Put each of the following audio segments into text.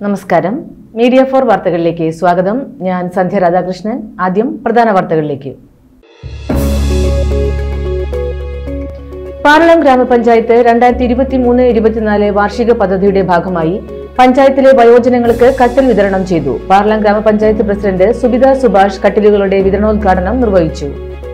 നമസ്കാരം media for വാർത്തകളിലേക്ക് സ്വാഗതം ഞാൻ സന്ധ്യ രാധാകൃഷ്ണൻ ആദ്യം പ്രധാന വാർത്തകളിലേക്ക് പാർലം ഗ്രാമപഞ്ചായത്ത് രണ്ടായിരത്തി ഇരുപത്തി മൂന്ന് ഇരുപത്തിനാല് വാർഷിക പദ്ധതിയുടെ ഭാഗമായി പഞ്ചായത്തിലെ വയോജനങ്ങൾക്ക് കട്ടിൽ വിതരണം ചെയ്തു പാർലം ഗ്രാമപഞ്ചായത്ത് പ്രസിഡന്റ് സുബിത സുഭാഷ് കട്ടിലുകളുടെ വിതരണോദ്ഘാടനം നിർവഹിച്ചു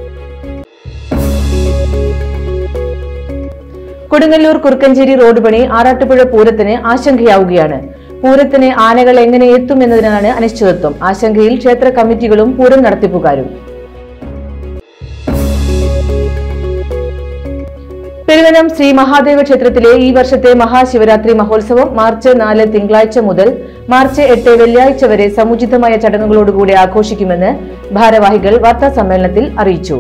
കൊടുങ്ങല്ലൂർ കുറുക്കഞ്ചേരി റോഡ് പണി ആറാട്ടുപുഴ പൂരത്തിന് ആശങ്കയാവുകയാണ് പൂരത്തിന് ആനകൾ എങ്ങനെ എത്തും എന്നതിനാണ് അനിശ്ചിതത്വം ആശങ്കയിൽ ക്ഷേത്ര കമ്മിറ്റികളും പൂരം നടത്തിപ്പുകാരും പെരുവനം ശ്രീ മഹാദേവ ക്ഷേത്രത്തിലെ ഈ വർഷത്തെ മഹാശിവരാത്രി മഹോത്സവം മാർച്ച് നാല് തിങ്കളാഴ്ച മുതൽ മാർച്ച് എട്ട് വെള്ളിയാഴ്ച വരെ സമുചിതമായ ചടങ്ങുകളോടുകൂടി ആഘോഷിക്കുമെന്ന് ഭാരവാഹികൾ വാർത്താ സമ്മേളനത്തിൽ അറിയിച്ചു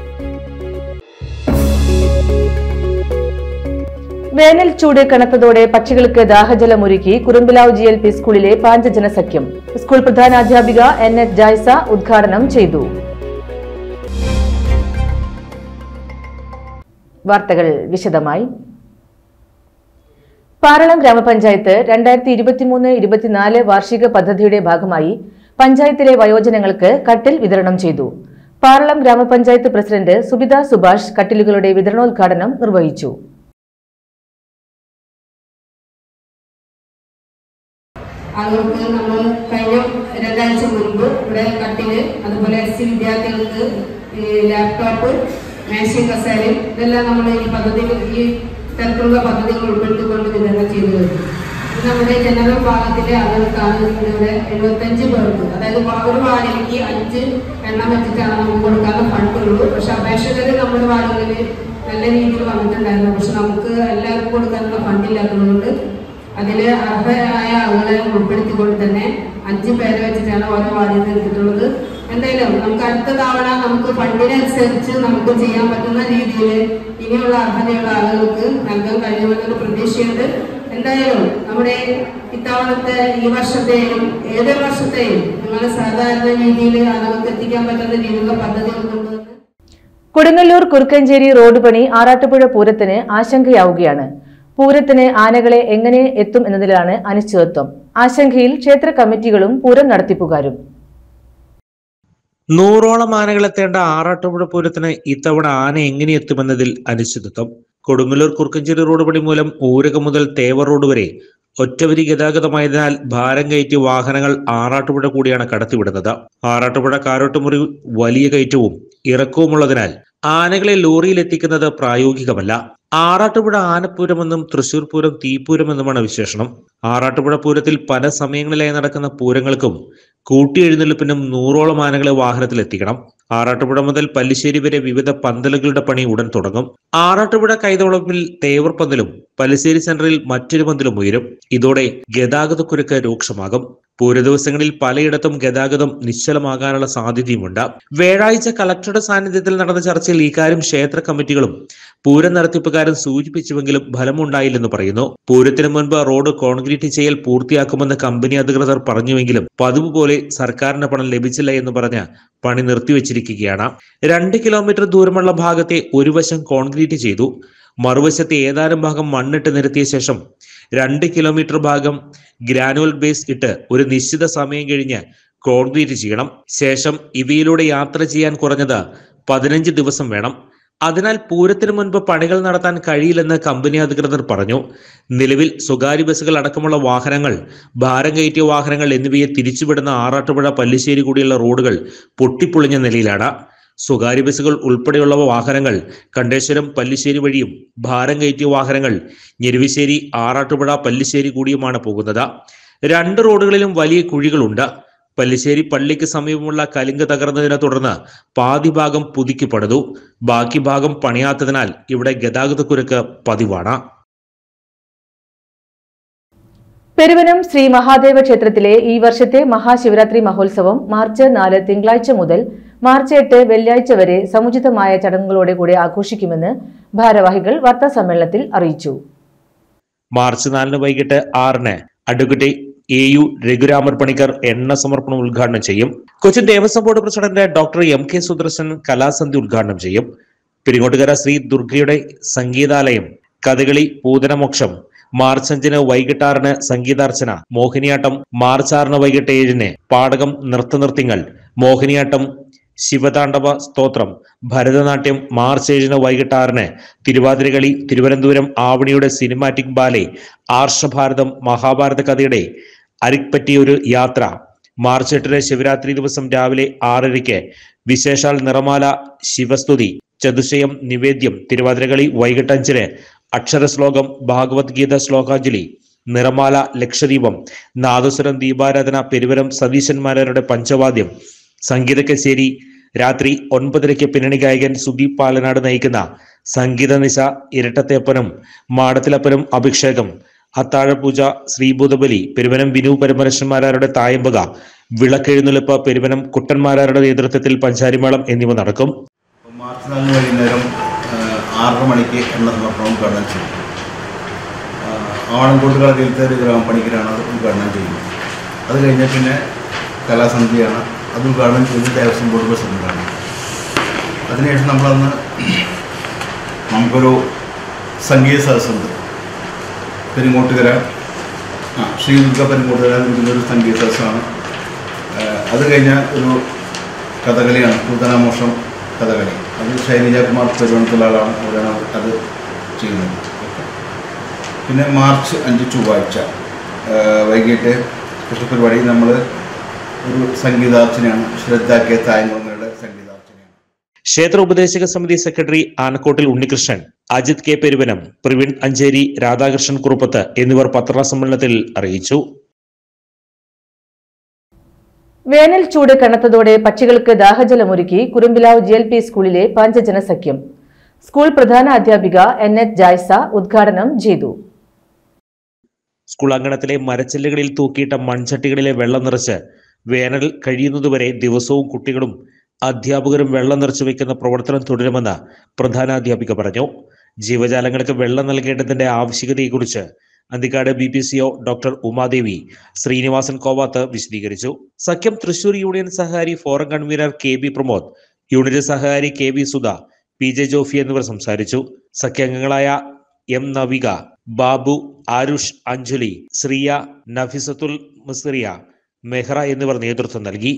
വേനൽ ചൂട് കനത്തതോടെ പക്ഷികൾക്ക് ദാഹജലമൊരുക്കി കുറുമ്പിലാവ് ജി എൽ പി സ്കൂളിലെ പാഞ്ചജന സഖ്യം സ്കൂൾ പ്രധാനാധ്യാപിക എൻ എച്ച് ജായ്സ ഉദ്ഘാടനം ചെയ്തു വാർത്തകൾ വിശദമായി പാറളം ഗ്രാമപഞ്ചായത്ത് രണ്ടായിരത്തി ഇരുപത്തിമൂന്ന് ഇരുപത്തിനാല് വാർഷിക പദ്ധതിയുടെ ഭാഗമായി പഞ്ചായത്തിലെ വയോജനങ്ങൾക്ക് കട്ടിൽ വിതരണം ചെയ്തു പാറളം ഗ്രാമപഞ്ചായത്ത് പ്രസിഡന്റ് സുബിത സുഭാഷ് കട്ടിലുകളുടെ വിതരണോദ്ഘാടനം നിർവഹിച്ചു ആളുകൾക്ക് നമ്മൾ കഴിഞ്ഞ രണ്ടാഴ്ച മുൻപ് ഇവിടെ കട്ടില് അതുപോലെ എസ് സി വിദ്യാർത്ഥികൾക്ക് ഈ ലാപ്ടോപ്പ് മേശയും കസേരയും ഇതെല്ലാം നമ്മൾ ഈ പദ്ധതി ഈ തരത്തിലുള്ള പദ്ധതികൾ ഉൾപ്പെടുത്തിക്കൊണ്ട് വിതരണം ചെയ്തു വരുന്നു ഇത് നമ്മുടെ ജനറൽ ഭാഗത്തിലെ ആളുകൾക്കാണ് ഇവിടെ എഴുപത്തഞ്ച് പേർക്ക് അതായത് വാ- ഒരു വാടകയ്ക്ക് അഞ്ച് എണ്ണം വെച്ചിട്ടാണ് നമുക്ക് കൊടുക്കാനുള്ള ഫണ്ടുള്ളൂ പക്ഷെ അപേക്ഷകർ നമ്മുടെ വാർഡുകളിൽ നല്ല രീതിയിൽ വന്നിട്ടുണ്ടായിരുന്നു പക്ഷെ നമുക്ക് എല്ലാവർക്കും കൊടുക്കാനുള്ള ഫണ്ടില്ലാത്തതുകൊണ്ട് അതില് അർഹരായ ആളുകളെ ഉൾപ്പെടുത്തിക്കൊണ്ട് തന്നെ അഞ്ച് പേരെ വെച്ചിട്ടാണ് ഓരോ വാർഡിൽ നിന്ന് എടുത്തിട്ടുള്ളത് എന്തായാലും നമുക്ക് അടുത്ത തവണ നമുക്ക് ഫണ്ടിനനുസരിച്ച് നമുക്ക് ചെയ്യാൻ പറ്റുന്ന രീതിയിൽ ഇനിയുള്ള അർഹതയുള്ള ആളുകൾക്ക് നൽകാൻ കഴിയുമെന്നൊരു പ്രതീക്ഷയുണ്ട് എന്തായാലും നമ്മുടെ ഇത്തവണത്തെ ഈ വർഷത്തെയും ഏതൊരു വർഷത്തെയും നിങ്ങൾ സാധാരണ രീതിയിൽ ആളുകൾക്ക് എത്തിക്കാൻ പറ്റുന്ന രീതിയിലുള്ള പദ്ധതികൾ കൊണ്ടുവന്ന് കൊടുങ്ങല്ലൂർ കുറുക്കഞ്ചേരി റോഡ് പണി ആറാട്ടുപുഴ പൂരത്തിന് ആശങ്കയാവുകയാണ് പൂരത്തിന് ആനകളെ എങ്ങനെ എത്തും എന്നതിലാണ് അനിശ്ചിതത്വം ആശങ്കയിൽ ക്ഷേത്ര കമ്മിറ്റികളും പൂരം നടത്തിപ്പുകാരും നൂറോളം ആനകളെത്തേണ്ട ആറാട്ടുപുഴ പൂരത്തിന് ഇത്തവണ ആന എങ്ങനെ എത്തുമെന്നതിൽ അനിശ്ചിതത്വം കൊടുങ്ങല്ലൂർ കുറുക്കഞ്ചേരി റോഡ് പണി മൂലം ഊരകം മുതൽ തേവർ റോഡ് വരെ ഒറ്റവരി ഗതാഗതമായതിനാൽ ഭാരം കയറ്റി വാഹനങ്ങൾ ആറാട്ടുപുഴ കൂടിയാണ് കടത്തിവിടുന്നത് ആറാട്ടുപുഴ കാരോട്ടുമുറി വലിയ കയറ്റവും ഇറക്കവുമുള്ളതിനാൽ ആനകളെ ലോറിയിൽ എത്തിക്കുന്നത് പ്രായോഗികമല്ല ആറാട്ടുപുഴ ആനപ്പൂരമെന്നും തൃശൂർ പൂരം തീപ്പൂരമെന്നുമാണ് വിശേഷണം ആറാട്ടുപുഴ പൂരത്തിൽ പല സമയങ്ങളിലായി നടക്കുന്ന പൂരങ്ങൾക്കും കൂട്ടിയെഴുന്നള്ളിപ്പിനും നൂറോളം ആനകളെ വാഹനത്തിൽ എത്തിക്കണം ആറാട്ടുപുഴ മുതൽ പല്ലിശ്ശേരി വരെ വിവിധ പന്തലുകളുടെ പണി ഉടൻ തുടങ്ങും ആറാട്ടുപുഴ കൈതവളപ്പിൽ തേവർ പന്തലും പല്ലിശ്ശേരി സെന്ററിൽ മറ്റൊരു പന്തലും ഉയരും ഇതോടെ ഗതാഗതക്കുരുക്ക് രൂക്ഷമാകും പൂരദിവസങ്ങളിൽ പലയിടത്തും ഗതാഗതം നിശ്ചലമാകാനുള്ള സാധ്യതയുമുണ്ട് വ്യാഴാഴ്ച കളക്ടറുടെ സാന്നിധ്യത്തിൽ നടന്ന ചർച്ചയിൽ ഇക്കാര്യം ക്ഷേത്ര കമ്മിറ്റികളും പൂരം നടത്തിപ്പുകാരും സൂചിപ്പിച്ചുവെങ്കിലും ഫലമുണ്ടായില്ലെന്ന് പറയുന്നു പൂരത്തിന് മുൻപ് റോഡ് കോൺക്രീറ്റ് ചെയ്യൽ പൂർത്തിയാക്കുമെന്ന് കമ്പനി അധികൃതർ പറഞ്ഞുവെങ്കിലും പതിവ് പോലെ സർക്കാരിന് പണം ലഭിച്ചില്ല എന്ന് പറഞ്ഞ് പണി നിർത്തിവെച്ചിരിക്കുകയാണ് രണ്ട് കിലോമീറ്റർ ദൂരമുള്ള ഭാഗത്തെ ഒരു വശം കോൺക്രീറ്റ് ചെയ്തു മറുവശത്തെ ഏതാനും ഭാഗം മണ്ണിട്ട് നിരത്തിയ ശേഷം രണ്ട് കിലോമീറ്റർ ഭാഗം ഗ്രാനുവൽ ബേസ് ഇട്ട് ഒരു നിശ്ചിത സമയം കഴിഞ്ഞ് കോൺക്രീറ്റ് ചെയ്യണം ശേഷം ഇവയിലൂടെ യാത്ര ചെയ്യാൻ കുറഞ്ഞത് പതിനഞ്ച് ദിവസം വേണം അതിനാൽ പൂരത്തിന് മുൻപ് പണികൾ നടത്താൻ കഴിയില്ലെന്ന് കമ്പനി അധികൃതർ പറഞ്ഞു നിലവിൽ സ്വകാര്യ ബസ്സുകൾ അടക്കമുള്ള വാഹനങ്ങൾ ഭാരം കയറ്റിയ വാഹനങ്ങൾ എന്നിവയെ തിരിച്ചുവിടുന്ന ആറാട്ടുപുഴ പല്ലിശ്ശേരി കൂടിയുള്ള റോഡുകൾ പൊട്ടിപ്പൊളിഞ്ഞ നിലയിലാണ് സ്വകാര്യ ബസ്സുകൾ ഉൾപ്പെടെയുള്ള വാഹനങ്ങൾ കണ്ടേശ്വരം പല്ലിശ്ശേരി വഴിയും ഭാരം കയറ്റിയ വാഹനങ്ങൾ ഞെരുവശ്ശേരി ആറാട്ടുപുഴ പല്ലിശ്ശേരി കൂടിയുമാണ് പോകുന്നത് രണ്ട് റോഡുകളിലും വലിയ കുഴികളുണ്ട് പല്ലിശ്ശേരി പള്ളിക്ക് സമീപമുള്ള കലിങ്ക് തകർന്നതിനെ തുടർന്ന് പാതി ഭാഗം പുതുക്കി പണിതു ബാക്കി ഭാഗം പണിയാത്തതിനാൽ ഇവിടെ ഗതാഗതക്കുരുക്ക് പതിവാണ് പെരുവനം ശ്രീ മഹാദേവ ക്ഷേത്രത്തിലെ ഈ വർഷത്തെ മഹാശിവരാത്രി മഹോത്സവം മാർച്ച് നാല് തിങ്കളാഴ്ച മുതൽ മാർച്ച് എട്ട് വെള്ളിയാഴ്ച വരെ സമുചിതമായ ചടങ്ങുകളോടെ കൂടി ആഘോഷിക്കുമെന്ന് ഭാരവാഹികൾ വാർത്താ സമ്മേളനത്തിൽ അറിയിച്ചു മാർച്ച് നാലിന് വൈകിട്ട് ആറിന് advocate A U Raghuramar Panicker എണ്ണ സമർപ്പണം ഉദ്ഘാടനം ചെയ്യും Cochin Devaswom board president doctor M K Sudarshan കലാസന്ധി ഉദ്ഘാടനം ചെയ്യും പെരിങ്ങോട്ടുകര ശ്രീ ദുർഗയുടെ സംഗീതാലയം കഥകളി പൂതനമോക്ഷം മാർച്ച് അഞ്ചിന് വൈകിട്ട് ആറിന് സംഗീതാർച്ചന മോഹിനിയാട്ടം മാർച്ച് ആറിന് വൈകിട്ട് ഏഴിന് പാടകം നൃത്തനൃത്യങ്ങൾ മോഹിനിയാട്ടം ശിവതാണ്ഡവ സ്തോത്രം ഭരതനാട്യം മാർച്ച് ഏഴിന് വൈകിട്ട് ആറിന് തിരുവാതിരകളി തിരുവനന്തപുരം ആവണിയുടെ സിനിമാറ്റിക് ബാലെ ആർഷഭാരതം മഹാഭാരത കഥയുടെ അരിക്പറ്റിയ ഒരു യാത്ര മാർച്ച് എട്ടിന് ശിവരാത്രി ദിവസം രാവിലെ ആറരയ്ക്ക് വിശേഷാൽ നിറമാല ശിവസ്തുതി ചതുശയം നിവേദ്യം തിരുവാതിരകളി വൈകിട്ട് അഞ്ചിന് അക്ഷരശ്ലോകം ഭാഗവത്ഗീത ശ്ലോകാഞ്ജലി നിറമാല ലക്ഷദീപം നാദസ്വരം ദീപാരാധന പെരുവരം സതീശന്മാരുടെ പഞ്ചവാദ്യം സംഗീത കച്ചേരി രാത്രി ഒൻപതരയ്ക്ക് പിന്നണി ഗായകൻ സുദീപ് പാലനാട് നയിക്കുന്ന സംഗീത നിശ ഇരട്ടത്തേപ്പനും മാടത്തിലപ്പനും അഭിഷേകം അത്താഴപൂജ ശ്രീഭൂതബലി പെരുവനം വിനു പരമരശന്മാരാരുടെ തായമ്പക വിളക്കെഴുന്നള്ളിപ്പ് പെരുവനം കുട്ടന്മാരാരുടെ നേതൃത്വത്തിൽ പഞ്ചാരിമേളം എന്നിവ നടക്കും മാർച്ച് നാലിന് വൈകുന്നേരം ആ, ആറര മണിക്ക് എണ്ണ സമർപ്പണം ഉദ്ഘാടനം ചെയ്യും ആ, ആവണംകോട്ട് കളരിയിലത്തെ ഒരു ഗ്രാമപ്പണിക്കരാണ് അത് ഉദ്ഘാടനം ചെയ്യുന്നത് അത് കഴിഞ്ഞാൽ പിന്നെ കലാസന്ധ്യയാണ് അത് ഉദ്ഘാടനം ചെയ്ത് ദേവസ്വം ബോർഡ് പ്രസിഡന്റാണ് അതിനുശേഷം നമ്മളന്ന് നമുക്കൊരു സംഗീത സദസ്സുണ്ട് പെരുങ്ങോട്ടുകര ആ ശ്രീദുർഗ പെരുങ്ങോട്ടുകര ഒരു സംഗീത സദസ്സാണ് ആ, അത് കഴിഞ്ഞ ഒരു കഥകളിയാണ് പൂതനാമോഷം കഥകളി അത് ശൈലജ കുമാർ പെരുവണത്തുള്ള ആളാണ് അവരാണ് അത് ചെയ്യുന്നത് പിന്നെ മാർച്ച് അഞ്ച് ചൊവ്വാഴ്ച ആ, വൈകിട്ട് കൃഷ്ണ പരിപാടി നമ്മൾ ഒരു സംഗീതാർച്ചനയാണ് ശ്രദ്ധ കെ തായങ്കുളങ്ങളുടെ സംഗീതാർച്ചനയാണ് ക്ഷേത്ര ഉപദേശക സമിതി സെക്രട്ടറി ആനക്കോട്ടിൽ ഉണ്ണികൃഷ്ണൻ അജിത് കെ പെരുവനം പ്രവീൺ അഞ്ചേരി രാധാകൃഷ്ണൻ കുറുപ്പത്ത് എന്നിവർ പത്രസമ്മേളനത്തിൽ അറിയിച്ചു വേനൽ ചൂട് കനത്തതോടെ പക്ഷികൾക്ക് ദാഹജലമൊരുക്കി കുറുമ്പിലാവ് ജി എൽ പി സ്കൂളിലെ പഞ്ചജന സഖ്യം സ്കൂൾ പ്രധാന അധ്യാപിക എൻ എച്ച് ജായ്സ ഉദ്ഘാടനം ചെയ്തു സ്കൂൾ അങ്കണത്തിലെ മരച്ചില്ലുകളിൽ തൂക്കിയിട്ട മൺചട്ടികളിലെ വെള്ളം നിറച്ച് വേനൽ കഴിയുന്നതുവരെ ദിവസവും കുട്ടികളും അധ്യാപകരും വെള്ളം നിറച്ചു വെക്കുന്ന പ്രവർത്തനം തുടരുമെന്ന് പ്രധാനാധ്യാപിക പറഞ്ഞു ജീവജാലങ്ങൾക്ക് വെള്ളം നൽകേണ്ടതിന്റെ ആവശ്യകതയെക്കുറിച്ച് Anthikad B P CO doctor Umadevi Sreenivasan Kovath വിശദീകരിച്ചു സഖ്യം തൃശൂർ യൂണിയൻ സഹകാരി forum convener K B Pramod unit സഹകാരി K V Sudha P J Jofi എന്നിവർ സംസാരിച്ചു സഖ്യാംഗങ്ങളായ എം നവിക ബാബു ആരുഷ് അഞ്ജലി ശ്രീയ നഫിസത്തുൽ മുസ്രിയ മെഹ്റ എന്നിവർ നേതൃത്വം നൽകി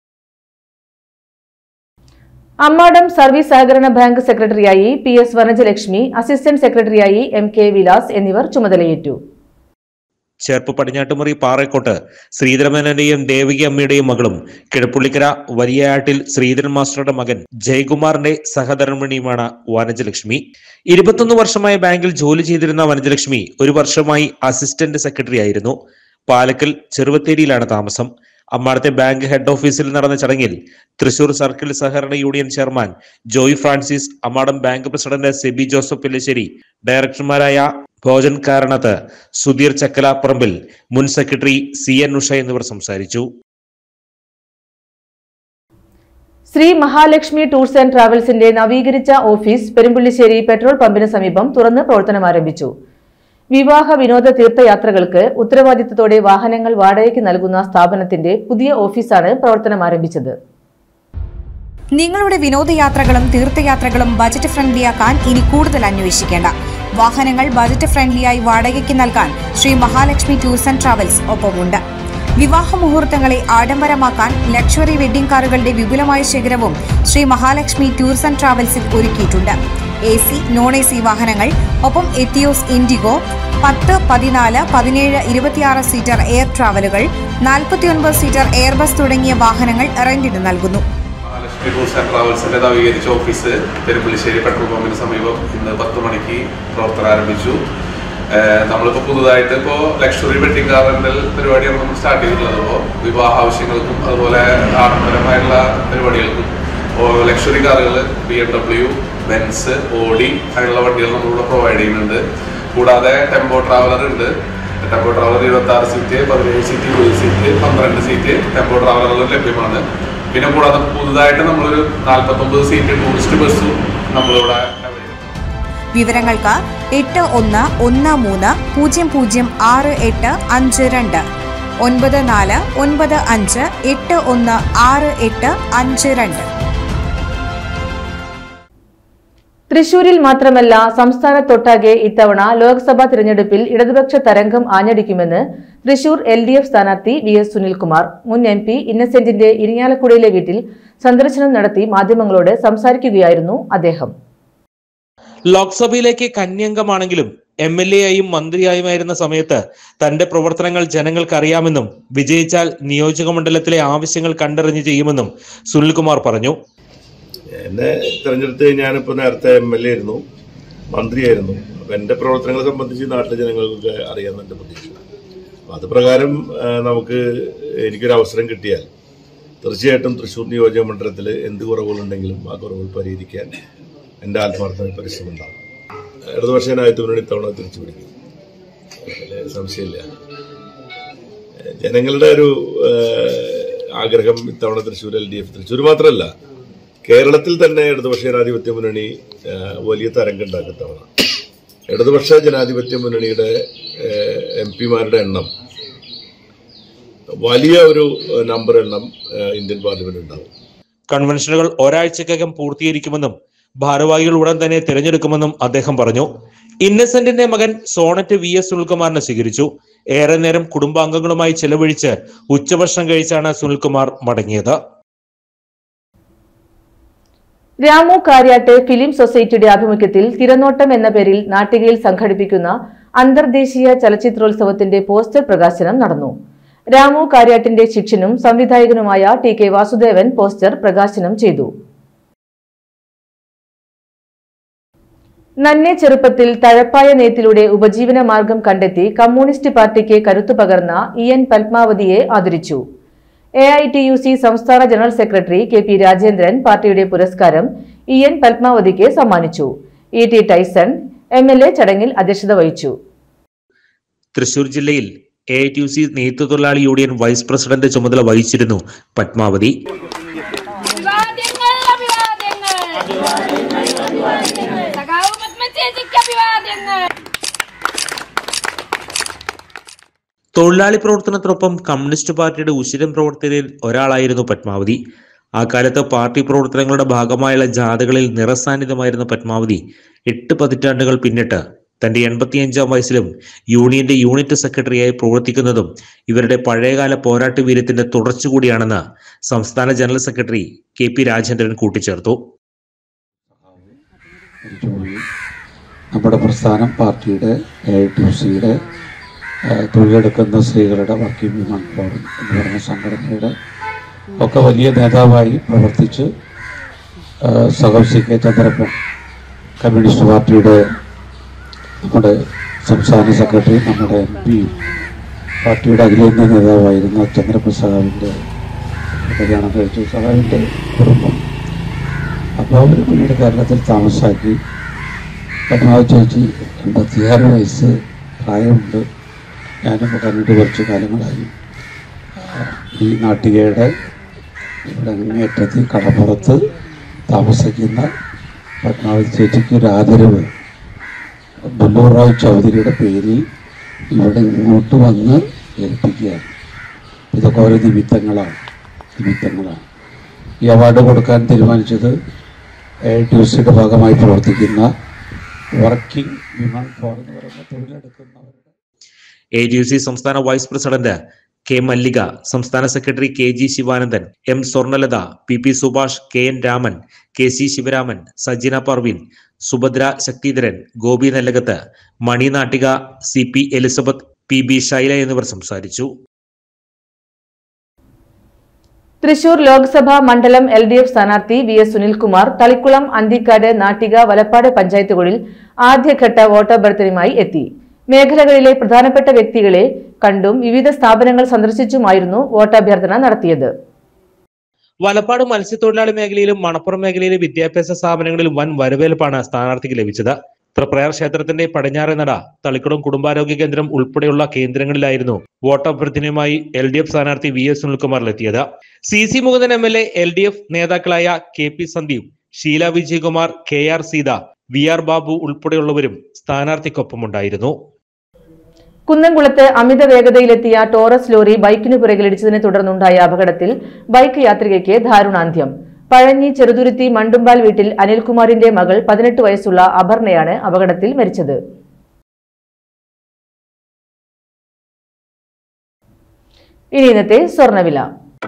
അമ്മാടം സർവീസ് സഹകരണ ബാങ്ക് സെക്രട്ടറിയായി പി എസ് വനജലക്ഷ്മി അസിസ്റ്റന്റ് സെക്രട്ടറിയായി എം കെ വിലാസ് എന്നിവർ ചുമതലയേറ്റു ചേർപ്പ് പടിഞ്ഞാട്ടുമുറി പാറേക്കോട്ട് ശ്രീധരമേനന്റെയും ദേവിക അമ്മയുടെയും മകളും കിഴപ്പുള്ളിക്കര വലിയാട്ടിൽ ശ്രീധരൻ മാസ്റ്ററുടെ മകൻ ജയകുമാറിന്റെ സഹധർമ്മിണിയുമാണ് വനജലക്ഷ്മി ഇരുപത്തൊന്ന് വർഷമായി ബാങ്കിൽ ജോലി ചെയ്തിരുന്ന വനജലക്ഷ്മി ഒരു വർഷമായി അസിസ്റ്റന്റ് സെക്രട്ടറി ആയിരുന്നു പാലക്കൽ ചെറുവത്തേരിയിലാണ് താമസം അമ്മാടത്തെ ബാങ്ക് ഹെഡ് ഓഫീസിൽ നടന്ന ചടങ്ങിൽ തൃശൂർ സർക്കിൾ സഹകരണ union chairman Joy Francis Ammadam bank president Sebi Joseph Pillassery ഡയറക്ടർമാരായ ഭോജൻ കാരണത്ത് സുധീർ ചക്കലാപ്പറമ്പിൽ മുൻ സെക്രട്ടറി സി എൻ ഉഷ എന്നിവർ സംസാരിച്ചു ശ്രീ മഹാലക്ഷ്മി ടൂർസ് ആൻഡ് ട്രാവൽസിന്റെ നവീകരിച്ച ഓഫീസ് പെരുമ്പുള്ളിശ്ശേരി പെട്രോൾ പമ്പിന് സമീപം തുറന്ന് പ്രവർത്തനം ആരംഭിച്ചു വിവാഹ വിനോദ തീർത്ഥയാത്രകൾക്ക് ഉത്തരവാദിത്തത്തോടെ വാഹനങ്ങൾ വാടകയ്ക്ക് നൽകുന്ന സ്ഥാപനത്തിന്റെ പുതിയ ഓഫീസാണ് പ്രവർത്തനം ആരംഭിച്ചത് നിങ്ങളുടെ വിനോദയാത്രകളും തീർത്ഥയാത്രകളും ബജറ്റ് ഫ്രണ്ട്ലിയാക്കാൻ ഇനി കൂടുതൽ അന്വേഷിക്കേണ്ട വാഹനങ്ങൾ ബജറ്റ് ഫ്രണ്ട്ലിയായി വാടകയ്ക്ക് നൽകാൻ Shri Mahalakshmi tours and travels ഒപ്പമുണ്ട് വിവാഹ മുഹൂർത്തങ്ങളെ ആഡംബരമാക്കാൻ ലക്ഷറി വെഡ്ഡിംഗ് കാറുകളുടെ വിപുലമായ ശേഖരവും ശ്രീ മഹാലക്ഷ്മി ടൂർസ് ആൻഡ് ട്രാവൽസിൽ ഒരുക്കിയിട്ടുണ്ട് A C non A C വാഹനങ്ങൾ ഒപ്പം എത്തിയോസ് ഇൻഡിഗോ പത്ത് പതിനാല് പതിനേഴ് ഇരുപത്തിയാറ് സീറ്റർ എയർ ട്രാവലുകൾ നാൽപ്പത്തിയൊൻപത് സീറ്റർ എയർബസ് തുടങ്ങിയ വാഹനങ്ങൾ റെന്റിന് നൽകുന്നു മഹാലക്ഷ്മി ടൂർസ് ആൻഡ് ട്രാവൽസിന്റെ നവീകരിച്ച ഓഫീസ് പെരുമ്പള്ളിശ്ശേരി പെട്രോൾ പമ്പിന് സമീപം ഇന്ന് പത്ത് മണിക്ക് പ്രവർത്തനം ആരംഭിച്ചു ഏഹ് നമ്മളിപ്പോൾ പുതുതായിട്ട് ഇപ്പോൾ ലക്ഷറി വെഡിങ് കാർ റെന്റൽ പരിപാടിയാണ് നമ്മൾ സ്റ്റാർട്ട് ചെയ്തിട്ടുള്ളത് ഇപ്പോൾ വിവാഹ ആവശ്യങ്ങൾക്കും അതുപോലെ ആഡംബരമായിട്ടുള്ള പരിപാടികൾക്കും ലക്ഷറി കാറുകൾ B M W Benz Audi അങ്ങനെയുള്ള വണ്ടികൾ നമ്മളിവിടെ പ്രൊവൈഡ് ചെയ്യുന്നുണ്ട് കൂടാതെ ടെമ്പോ ട്രാവലർ ഉണ്ട് ടെമ്പോ ട്രാവലർ ഇരുപത്തി ആറ് സീറ്റ് പതിനേഴ് സീറ്റ് ഇരുപത് സീറ്റ് പന്ത്രണ്ട് സീറ്റ് ടെമ്പോ ട്രാവലറുകൾ ലഭ്യമാണ് പിന്നെ കൂടാതെ പുതുതായിട്ട് നമ്മളൊരു നാൽപ്പത്തൊമ്പത് സീറ്റ് ടൂറിസ്റ്റ് ബസ്സും നമ്മളിവിടെ available ആണ്. വിവരങ്ങൾക്ക് എട്ട് ഒന്ന് ഒന്ന് മൂന്ന് പൂജ്യം പൂജ്യം ആറ് എട്ട് അഞ്ച് രണ്ട് ഒൻപത് നാല് ഒൻപത് അഞ്ച് എട്ട് ഒന്ന് ആറ് എട്ട് അഞ്ച് രണ്ട് തൃശൂരിൽ മാത്രമല്ല സംസ്ഥാനത്തൊട്ടാകെ ഇത്തവണ ലോക്സഭാ തിരഞ്ഞെടുപ്പിൽ ഇടതുപക്ഷ തരംഗം ആഞ്ഞടിക്കുമെന്ന് തൃശൂർ എൽ ഡി എഫ് സ്ഥാനാർത്ഥി വി എസ് സുനിൽകുമാർ മുൻ എം പി ഇന്നസെന്റിന്റെ ഇരിങ്ങാലക്കുടയിലെ വീട്ടിൽ സന്ദർശനം നടത്തി മാധ്യമങ്ങളോട് സംസാരിക്കുകയായിരുന്നു അദ്ദേഹം ലോക്സഭയിലേക്ക് കന്യംഗമാണെങ്കിലും എം എൽ എ ആയും മന്ത്രിയായുമായിരുന്ന സമയത്ത് തന്റെ പ്രവർത്തനങ്ങൾ ജനങ്ങൾക്ക് അറിയാമെന്നും വിജയിച്ചാൽ നിയോജക മണ്ഡലത്തിലെ ആവശ്യങ്ങൾ കണ്ടറിഞ്ഞ് ചെയ്യുമെന്നും സുനിൽകുമാർ പറഞ്ഞു എന്നെ തെരഞ്ഞെടുത്ത് ഞാനിപ്പോൾ നേരത്തെ എം എൽ എ ആയിരുന്നു മന്ത്രിയായിരുന്നു അപ്പം എൻ്റെ പ്രവർത്തനങ്ങളെ സംബന്ധിച്ച് നാട്ടിലെ ജനങ്ങൾക്കൊക്കെ അറിയാമെന്ന് എൻ്റെ പ്രതീക്ഷ അപ്പം അത് പ്രകാരം ആ, നമുക്ക് എനിക്കൊരു അവസരം കിട്ടിയാൽ തീർച്ചയായിട്ടും തൃശ്ശൂർ നിയോജക മണ്ഡലത്തിൽ എന്ത് കുറവുകളുണ്ടെങ്കിലും ആ കുറവുകൾ പരിഹരിക്കാൻ എൻ്റെ ആത്മാർത്ഥമായ പരിശ്രമം ഉണ്ടാവും ഇടതുപക്ഷ ജനാധിപത്യ മുന്നണി ഇത്തവണ തിരിച്ചു പിടിക്കും അതിൽ സംശയമില്ല ജനങ്ങളുടെ ഒരു ആ, ആഗ്രഹം ഇത്തവണ Thrissur L D F Thrissur മാത്രമല്ല കേരളത്തിൽ തന്നെ ഇടതുപക്ഷ ജനാധിപത്യ മുന്നണി ആ, വലിയ തരംഗമുണ്ടാക്കും തവണ ഇടതുപക്ഷ ജനാധിപത്യ മുന്നണിയുടെ എം പിമാരുടെ എണ്ണം വലിയ ഒരു ആ, നമ്പർ എണ്ണം ആ, ഇന്ത്യൻ പാർലമെന്റ് ഉണ്ടാവും കൺവെൻഷനുകൾ ഒരാഴ്ചക്കകം പൂർത്തീകരിക്കുമെന്നും ഭാരവാഹികൾ ഉടൻ തന്നെ തിരഞ്ഞെടുക്കുമെന്നും അദ്ദേഹം പറഞ്ഞു ഇന്നസെന്റിന്റെ മകൻ സോണറ്റ് വി എസ് സുനിൽകുമാറിനെ സ്വീകരിച്ചു ഏറെ നേരം കുടുംബാംഗങ്ങളുമായി ചെലവഴിച്ച് ഉച്ചഭക്ഷണം കഴിച്ചാണ് സുനിൽകുമാർ മടങ്ങിയത് രാമു കാര്യാട്ട് ഫിലിം സൊസൈറ്റിയുടെ ആഭിമുഖ്യത്തിൽ തിരനോട്ടം എന്ന പേരിൽ നാട്ടികയിൽ സംഘടിപ്പിക്കുന്ന അന്തർദേശീയ ചലച്ചിത്രോത്സവത്തിന്റെ പോസ്റ്റർ പ്രകാശനം നടന്നു രാമു കാര്യാട്ടിന്റെ ശിഷ്യനും സംവിധായകനുമായ ടി കെ വാസുദേവൻ പോസ്റ്റർ പ്രകാശനം ചെയ്തു നന്നെ ചെറുപ്പത്തിൽ തഴപ്പായ നെയ്ത്തിലൂടെ ഉപജീവന മാർഗം കണ്ടെത്തി കമ്മ്യൂണിസ്റ്റ് പാർട്ടിക്ക് കരുത്തു പകർന്ന ഇ എൻ പത്മാവതിയെ ആദരിച്ചു A I T U C സംസ്ഥാന general secretary K P Rajendran പാർട്ടിയുടെ പുരസ്കാരം ഇ എൻ പത്മാവതിക്ക് സമ്മാനിച്ചു E T Tyson M L A ചടങ്ങിൽ അധ്യക്ഷത വഹിച്ചു തൃശൂർ ജില്ലയിൽ A I T U C നെയ്ത്തുതൊഴിലാളി യൂണിയൻ വൈസ് പ്രസിഡന്റ് ചുമതല വഹിച്ചിരുന്നു പത്മാവതി അഭിവാദ്യങ്ങൾ അഭിവാദ്യങ്ങൾ സഖാവ് പത്മചേച്ചിക്ക് അഭിവാദ്യങ്ങൾ തൊഴിലാളി പ്രവർത്തനത്തിനൊപ്പം കമ്മ്യൂണിസ്റ്റ് പാർട്ടിയുടെ ഉശിരം പ്രവർത്തകരിൽ ഒരാളായിരുന്നു പത്മാവതി ആ കാലത്ത് പാർട്ടി പ്രവർത്തനങ്ങളുടെ ഭാഗമായുള്ള ജാഥകളിൽ നിറസാന്നിധ്യമായിരുന്ന പത്മാവതി എട്ട് പതിറ്റാണ്ടുകൾ പിന്നിട്ട് തന്റെ എൺപത്തിയഞ്ചാം വയസ്സിലും യൂണിയന്റെ യൂണിറ്റ് സെക്രട്ടറിയായി പ്രവർത്തിക്കുന്നതും ഇവരുടെ പഴയകാല പോരാട്ട വീര്യത്തിന്റെ തുടർച്ച കൂടിയാണെന്ന് സംസ്ഥാന general secretary K P Rajendran കൂട്ടിച്ചേർത്തു ജോലി നമ്മുടെ പ്രസ്ഥാനം പാർട്ടിയുടെ എ ഐ ടി സിയുടെ തൊഴിലെടുക്കുന്ന സ്ത്രീകളുടെ വർക്കിംഗ് വിമൺ ഫോറം എന്ന് പറഞ്ഞ സംഘടനയുടെ ഒക്കെ വലിയ നേതാവായി പ്രവർത്തിച്ച് ആ, സഹം സി കെ ചന്ദ്രപ്പൻ കമ്മ്യൂണിസ്റ്റ് പാർട്ടിയുടെ നമ്മുടെ സംസ്ഥാന സെക്രട്ടറി നമ്മുടെ എം പി പാർട്ടിയുടെ അഖിലേന്ത്യാ നേതാവായിരുന്ന ചന്ദ്രപ്പൻ സഹാവിൻ്റെ കല്യാണം കഴിച്ചു സഹാവിൻ്റെ കുടുംബം അപ്പോൾ അവർ പിന്നീട് കേരളത്തിൽ താമസാക്കി പത്മാവതി ചേച്ചി എൺപത്തിയാറ് വയസ്സ് പ്രായമുണ്ട് ഞാനും കണ്ടിട്ട് കുറച്ച് കാലങ്ങളായി ആ, ഈ നാട്ടികയുടെ ഇവിടെ അങ്ങേറ്റത്തിൽ കടപ്പുറത്ത് താമസിക്കുന്ന പത്മാവതി ചേച്ചിക്ക് ഒരു ആദരവ് ബുല്ലൂർ റായ് ചൗധരിയുടെ പേരിൽ ഇവിടെ ഇങ്ങോട്ട് വന്ന് ഏൽപ്പിക്കുകയാണ് ഇതൊക്കെ ഓരോ നിമിത്തങ്ങളാണ് നിമിത്തങ്ങളാണ് ഈ അവാർഡ് കൊടുക്കാൻ തീരുമാനിച്ചത് എ ടി സിയുടെ ഭാഗമായി പ്രവർത്തിക്കുന്ന വർക്കിംഗ് വിമൺ ഫോർ എന്ന് പറയുന്ന തൊഴിലെടുക്കുന്നവരുടെ എ ഡി യു സി സംസ്ഥാന വൈസ് പ്രസിഡന്റ് കെ മല്ലിക സംസ്ഥാന secretary K G Sivanandan M Swarnalatha P P Subhash K N Raman K C Sivaraman Sajina Parveen Subhadra Sakthidharan Gopi Nellakath Mani Nattika C P Elizabeth P B Shaila എന്നിവർ സംസാരിച്ചു തൃശൂർ ലോക്സഭാ മണ്ഡലം എൽ ഡി എഫ് സ്ഥാനാർത്ഥി വി എസ് സുനിൽകുമാർ തളിക്കുളം അന്തിക്കാട് നാട്ടിക വലപ്പാട് പഞ്ചായത്തുകളിൽ ആദ്യഘട്ട വോട്ടഭ്യർത്ഥനയുമായി എത്തി മേഖലകളിലെ പ്രധാനപ്പെട്ട വ്യക്തികളെ കണ്ടും വിവിധ സ്ഥാപനങ്ങൾ സന്ദർശിച്ചുമായിരുന്നു വോട്ടഭ്യർത്ഥന നടത്തിയത് വലപ്പാട് മത്സ്യത്തൊഴിലാളി മേഖലയിലും മണപ്പുറം മേഖലയിലെ വിദ്യാഭ്യാസ സ്ഥാപനങ്ങളിലും വൻ വരവേൽപ്പാണ് സ്ഥാനാർത്ഥിക്ക് ലഭിച്ചത് തൃപ്രയാർ ക്ഷേത്രത്തിന്റെ പടിഞ്ഞാറെ നട തളിക്കുളം കുടുംബാരോഗ്യ കേന്ദ്രം ഉൾപ്പെടെയുള്ള കേന്ദ്രങ്ങളിലായിരുന്നു വോട്ടഭ്യർത്ഥനയുമായി എൽ ഡി എഫ് സ്ഥാനാർത്ഥി വി എസ് സുനിൽകുമാറിലെത്തിയത് C C Mukundan M L A L D F നേതാക്കളായ K P Sandeep Sheela Vijayakumar K R Seetha V R Babu ഉൾപ്പെടെയുള്ളവരും സ്ഥാനാർത്ഥിക്കൊപ്പമുണ്ടായിരുന്നു കുന്നംകുളത്ത് അമിത വേഗതയിലെത്തിയ ടോറസ് ലോറി ബൈക്കിനു പിറകിലിടിച്ചതിനെ തുടർന്നുണ്ടായ അപകടത്തിൽ ബൈക്ക് യാത്രികയ്ക്ക് ദാരുണാന്ത്യം പഴഞ്ഞി ചെറുതുരുത്തി മണ്ടുമ്പാൽ വീട്ടിൽ അനിൽകുമാറിന്റെ മകൾ പതിനെട്ട് വയസ്സുള്ള അപർണയാണ് അപകടത്തിൽ മരിച്ചത് ഇനി ഇന്നത്തെ സ്വർണ്ണവില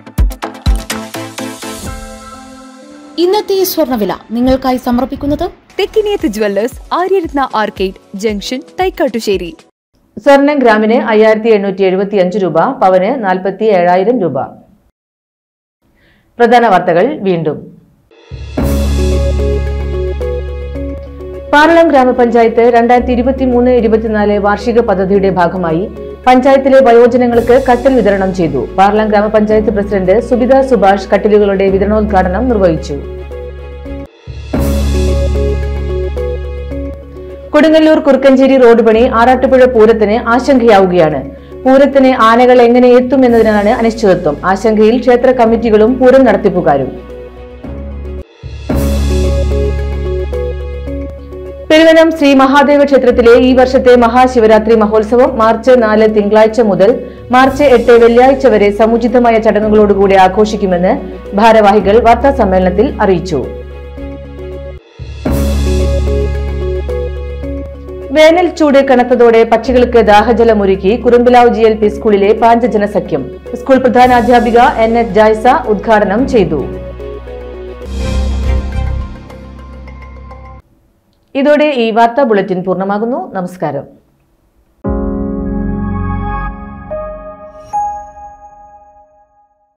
ഇന്നത്തെ സ്വർണ്ണവില നിങ്ങൾക്കായി സമർപ്പിക്കുന്നത് Thekkiniyath jewellers Aryaratna arcade junction Thaikkattussery സ്വർണം ഗ്രാമിന് അയ്യായിരത്തി എണ്ണൂറ്റി എഴുപത്തി അഞ്ച് രൂപ പവന് നാൽപ്പത്തി ഏഴായിരം രൂപ പ്രധാന വാർത്തകൾ വീണ്ടും പാർളം ഗ്രാമപഞ്ചായത്ത് രണ്ടായിരത്തി ഇരുപത്തി മൂന്ന് ഇരുപത്തിനാല് വാർഷിക പദ്ധതിയുടെ ഭാഗമായി പഞ്ചായത്തിലെ വയോജനങ്ങൾക്ക് കട്ടിൽ വിതരണം ചെയ്തു പാർളം ഗ്രാമപഞ്ചായത്ത് പ്രസിഡന്റ് സുബിത സുഭാഷ് കട്ടിലുകളുടെ വിതരണോദ്ഘാടനം നിർവഹിച്ചു കൊടുങ്ങല്ലൂർ കുറുക്കഞ്ചേരി റോഡ് പണി ആറാട്ടുപുഴ പൂരത്തിന് ആശങ്കയാവുകയാണ് പൂരത്തിന് ആനകൾ എങ്ങനെ എത്തും എന്നതിനാണ് അനിശ്ചിതത്വം ആശങ്കയിൽ ക്ഷേത്ര കമ്മിറ്റികളും പൂരം നടത്തിപ്പുകാരും പെരുവനം ശ്രീ മഹാദേവ ക്ഷേത്രത്തിലെ ഈ വർഷത്തെ മഹാശിവരാത്രി മഹോത്സവം മാർച്ച് നാല് തിങ്കളാഴ്ച മുതൽ മാർച്ച് എട്ട് വെള്ളിയാഴ്ച വരെ സമുചിതമായ ചടങ്ങുകളോടുകൂടി ആഘോഷിക്കുമെന്ന് ഭാരവാഹികൾ വാർത്താ സമ്മേളനത്തിൽ അറിയിച്ചു വേനൽ ചൂട് കനത്തതോടെ പക്ഷികൾക്ക് ദാഹജലമൊരുക്കി കുറുമ്പിലാവ് ജി എൽ പി സ്കൂളിലെ പാഞ്ചജന സഖ്യം സ്കൂൾ പ്രധാനാധ്യാപിക എൻ എച്ച് ജായ്സ ഉദ്ഘാടനം ചെയ്തു ഇതോടെ ഈ വാർത്താ ബുള്ളറ്റിൻ പൂർണ്ണമാകുന്നു നമസ്കാരം